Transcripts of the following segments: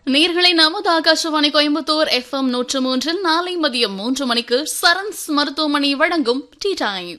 நேர்களை நமது ஆகாஷவாணி கோயம்புத்தூர் எஃப்எம் நூற்று மூன்றில் நாளை மதியம் மூன்று மணிக்கு சரண்ஸ் மருத்துவமனை வழங்கும் டீ டைம்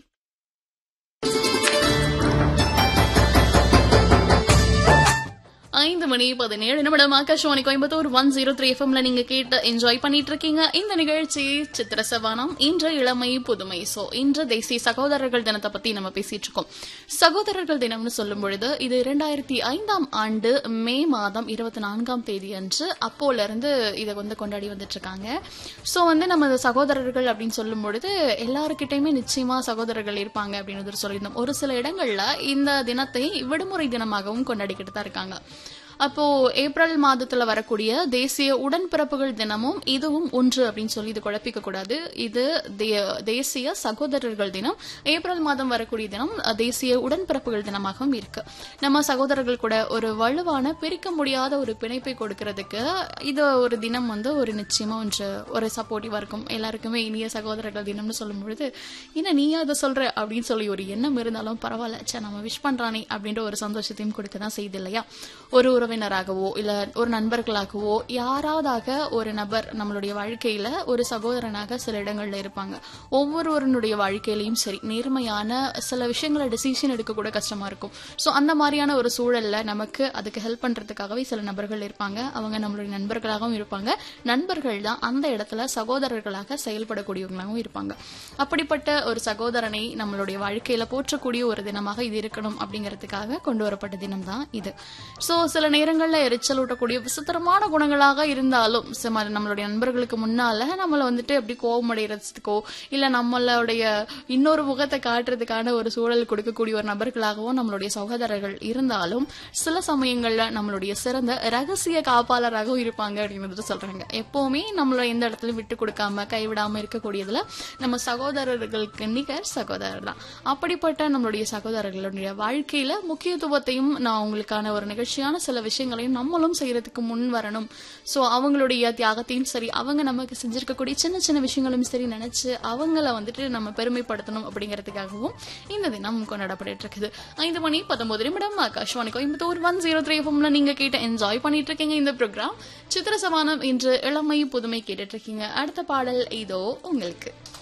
ஐந்து மணி பதினேழு நிமிடம் Akashvani Coimbatore one zero three எஃப்எம்ல நீங்க கேட்டு என்ஜாய் பண்ணிட்டு இருக்கீங்க இந்த நிகழ்ச்சி சித்திர சவானம் இன்று இளமை புதுமை சோ இன்று தேசிய சகோதரர்கள் தினத்தை பத்தி நம்ம பேசிட்டு இருக்கோம் சகோதரர்கள் தினம்னு சொல்லும் பொழுது இது இரண்டாயிரத்தி ஐந்தாம் ஆண்டு மே மாதம் இருபத்தி நான்காம் தேதி அன்று அப்போல இருந்து இதை வந்து கொண்டாடி வந்துட்டு இருக்காங்க சோ வந்து நம்ம இந்த சகோதரர்கள் அப்படின்னு சொல்லும் பொழுது எல்லாருக்கிட்டையுமே நிச்சயமா சகோதரர்கள் இருப்பாங்க அப்படின்னு சொல்லியிருந்தோம் ஒரு சில இடங்கள்ல இந்த தினத்தை விடுமுறை தினமாகவும் கொண்டாடிக்கிட்டு தான் இருக்காங்க அப்போ ஏப்ரல் மாதத்துல வரக்கூடிய தேசிய உடன்பிறப்புகள் தினமும் இதுவும் ஒன்று அப்படின்னு சொல்லி இது குழப்பிக்க கூடாது இது தே- தேசிய சகோதரர்கள் தினம் ஏப்ரல் மாதம் வரக்கூடிய தினம் அஹ், தேசிய உடன்பிறப்புகள் தினமாகவும் இருக்கு நம்ம சகோதரர்கள் கூட ஒரு வலுவான பிரிக்க முடியாத ஒரு பிணைப்பை கொடுக்கறதுக்கு இது ஒரு தினம் வந்து ஒரு நிச்சயமா ஒன்று ஒரு சப்போர்ட்டிவா இருக்கும் எல்லாருக்குமே இனிய சகோதரர்கள் தினம்னு சொல்லும் பொழுது என்ன நீயா அதை சொல்ற அப்படின்னு சொல்லி ஒரு எண்ணம் இருந்தாலும் பரவாயில்ல ச்சே நம்ம விஷ் பண்றானே அப்படின்ற ஒரு சந்தோஷத்தையும் கொடுக்க தான் செய்யுது இல்லையா ஒரு உறவினராகவோ இல்ல ஒரு நண்பர்களாகவோ யாராவதாக ஒரு நபர் நம்மளுடைய வாழ்க்கையில ஒரு சகோதரனாக சில இடங்கள்ல இருப்பாங்க ஒவ்வொருவருடைய வாழ்க்கையிலயும் சரி நேர்மையான சில விஷயங்களை டெசிஷன் எடுக்க கூட கஷ்டமா இருக்கும் சோ அந்த மாதிரியான ஒரு சூழல்ல நமக்கு அதுக்கு ஹெல்ப் பண்றதுக்காகவே சில நபர்கள் இருப்பாங்க அவங்க நம்மளுடைய நண்பர்களாகவும் இருப்பாங்க நண்பர்கள் தான் அந்த இடத்துல சகோதரர்களாக செயல்படக்கூடியவங்களாகவும் இருப்பாங்க அப்படிப்பட்ட ஒரு சகோதரனை நம்மளுடைய வாழ்க்கையில போற்றக்கூடிய ஒரு தினமாக இது இருக்கணும் அப்படிங்கிறதுக்காக கொண்டு வரப்பட்ட தினம் தான் இது சோ சில நேரங்கள்ல எரிச்சல் ஊட்டக்கூடிய விசித்திரமான குணங்களாக இருந்தாலும் சும்மா நம்மளுடைய நண்பர்களுக்கு முன்னால நம்மள வந்துட்டு அப்படி கோபம் அடைகிறதுக்கோ இல்ல நம்மளுடைய இன்னொரு முகத்தை காட்டுறதுக்கான ஒரு சூழல் கொடுக்கக்கூடிய ஒரு நபர்களாகவும் நம்மளுடைய சகோதரர்கள் இருந்தாலும் சில சமயங்கள்ல நம்மளுடைய சிறந்த ரகசிய காப்பாளராகவும் இருப்பாங்க அப்படின்னு வந்துட்டு சொல்றாங்க எப்பவுமே நம்மள எந்த இடத்துலயும் விட்டு கொடுக்காம கைவிடாம இருக்கக்கூடியதுல நம்ம சகோதரர்களுக்கு நிகர் சகோதரர் தான் அப்படிப்பட்ட நம்மளுடைய சகோதரர்களுடைய வாழ்க்கையில முக்கியத்துவத்தையும் நான் உங்களுக்கான ஒரு நிகழ்ச்சியான சில விஷயங்களையும் நம்மளும் செய்யறதுக்கு முன் வரணும் சோ அவங்களுடைய தியாகத்தையும் சரி அவங்க நமக்கு செஞ்சிருக்கக்கூடிய சின்ன சின்ன விஷயங்களும் சரி நினைச்சு அவங்கள வந்துட்டு நம்ம பெருமைப்படுத்தணும் அப்படிங்கிறதுக்காகவும் இந்த தினம் கொண்டாடப்பட்டு இருக்குது ஐந்து மணி பத்தொன்பது நிமிடம் Akashvani Coimbatore one zero three எஃப்எம்ல நீங்க கேட்ட என்ஜாய் பண்ணிட்டு இருக்கீங்க இந்த ப்ரோக்ராம் சித்திர சமானம் இன்று இளமை புதுமை கேட்டுட்டு இருக்கீங்க அடுத்த பாடல் இதோ உங்களுக்கு